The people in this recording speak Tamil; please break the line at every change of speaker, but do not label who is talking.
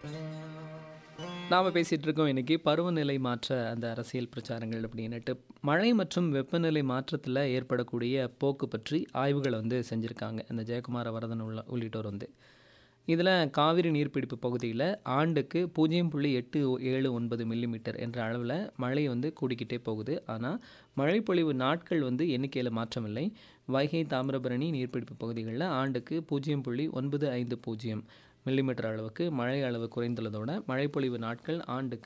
நாம் பேசிகிட்டு இருக்கோம் இன்றைக்கி பருவநிலை மாற்ற அந்த அரசியல் பிரச்சாரங்கள் அப்படின்னுட்டு மழை மற்றும் வெப்பநிலை மாற்றத்தில் ஏற்படக்கூடிய போக்கு பற்றி ஆய்வுகளை வந்து செஞ்சுருக்காங்க இந்த ஜெயக்குமார வரதன் உள்ள உள்ளிட்டோர் வந்து இதில் காவிரி நீர்பிடிப்பு பகுதியில் ஆண்டுக்கு பூஜ்ஜியம் புள்ளி எட்டு ஏழு ஒன்பது மில்லிமீட்டர் என்ற அளவில் மழை வந்து கூடிக்கிட்டே போகுது ஆனால் மழைப்பொழிவு நாட்கள் வந்து எண்ணிக்கையில் மாற்றமில்லை வைகை தாமிரபரணி நீர்பிடிப்பு பகுதிகளில் ஆண்டுக்கு பூஜ்ஜியம் புள்ளி ஒன்பது ஐந்து பூஜ்ஜியம் மில்லிமீட்டர் அளவுக்கு மழை அளவு குறைந்துள்ளதோட மழைப்பொழிவு நாட்கள் ஆண்டுக்கு